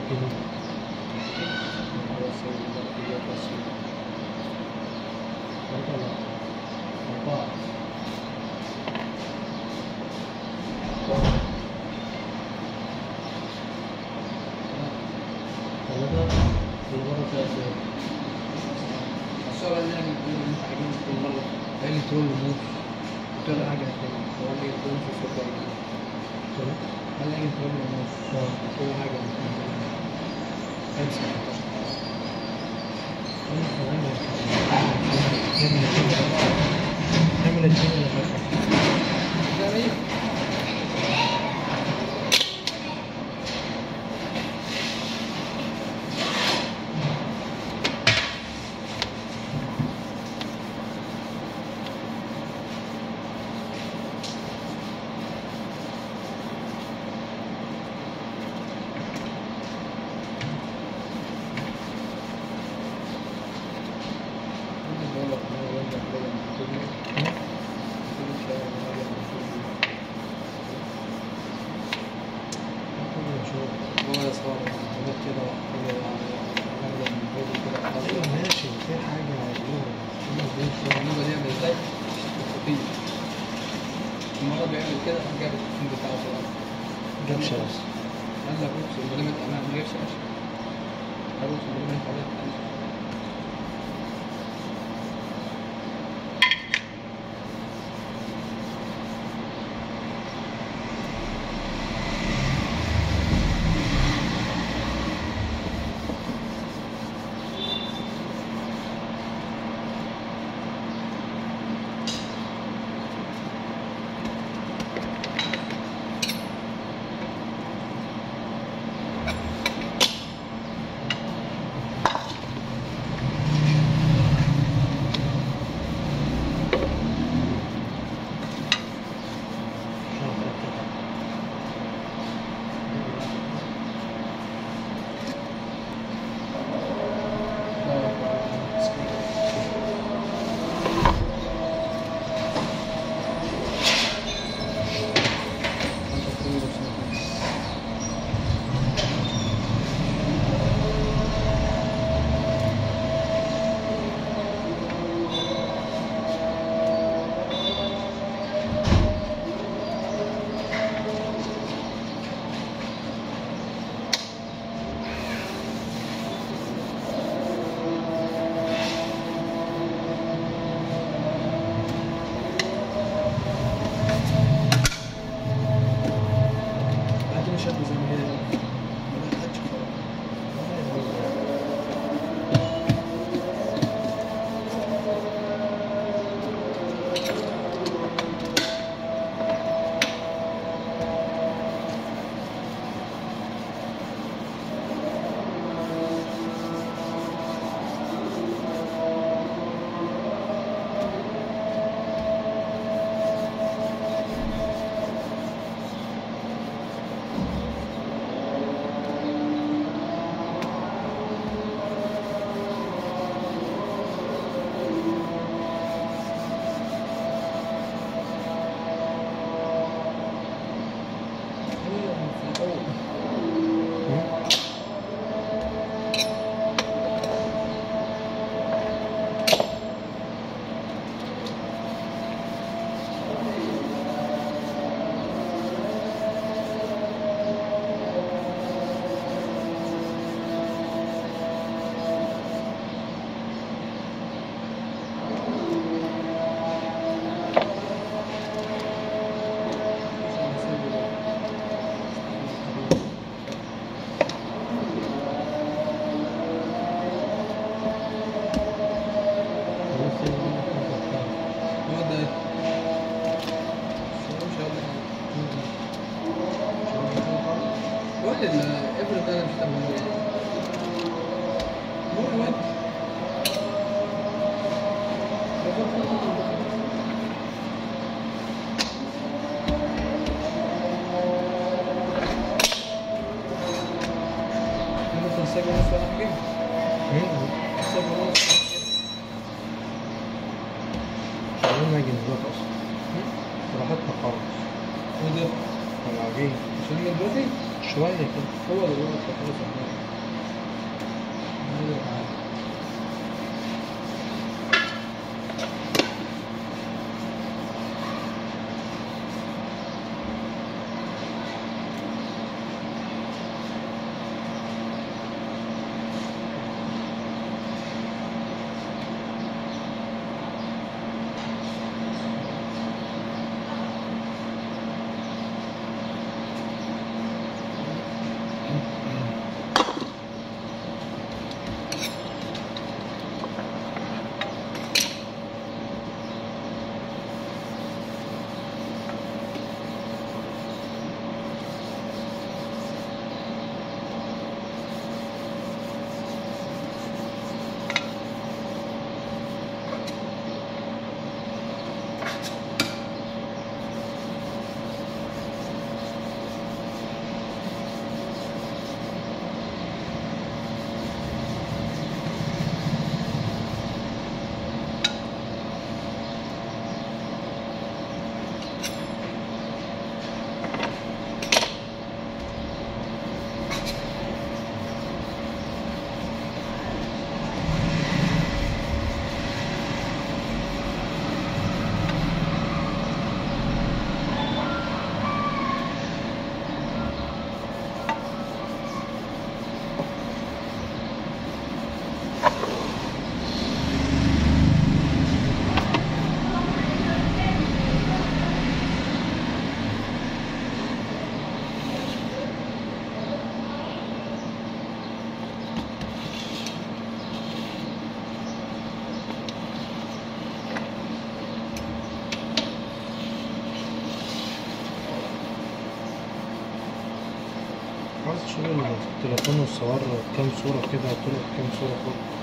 خلاص هي بس ثلاثة ولا أربعة ثلاثة اللي مرة فيها ازاي؟ الصورة اللي انا بنقول ان انت عايزين كل مرة قال لي تقول له موف قلت له حاجة تاني هو قال لي تقول في الصورة ثلاثة؟ قال لي تقول له موف قلت له حاجة خمسة نعمل الشيء اللي فاتت ده ايه؟ ممكن بقول لك ان هو يرجع كده من الدنيا. كل شوية إن هو يرجع من الدنيا. هو صار عملت كده وحاجة عمل من الفيديو كده ايوه خلاص. ماشي في حاجة معلومة النوبة دي عامل ازاي؟ خطير. المرة بيعمل كده جاب التليفون بتاعه في الأرض. جاب شمس قال لك بص البرنامج أمام ما جابش عشان. قال بص البرنامج عليه الأمام. بعدين شد زي ما هي ما دخلتش خلاص. هي في الأول هو ده ايه؟ مش هقول لك هو الابره ده انا مش تمام هو الواد انا كنت سايبه نص ولا حاجه سايبه نص شغال ما يجي دلوقتي اصلا براحتنا خالص وده طلعين عشان من دلوقتي شوية كده هو دلوقتي خلاص عمال عايز أتعامل. عايز تشيل التليفون وتصور كام صورة كده وتلقط كام صورة فوق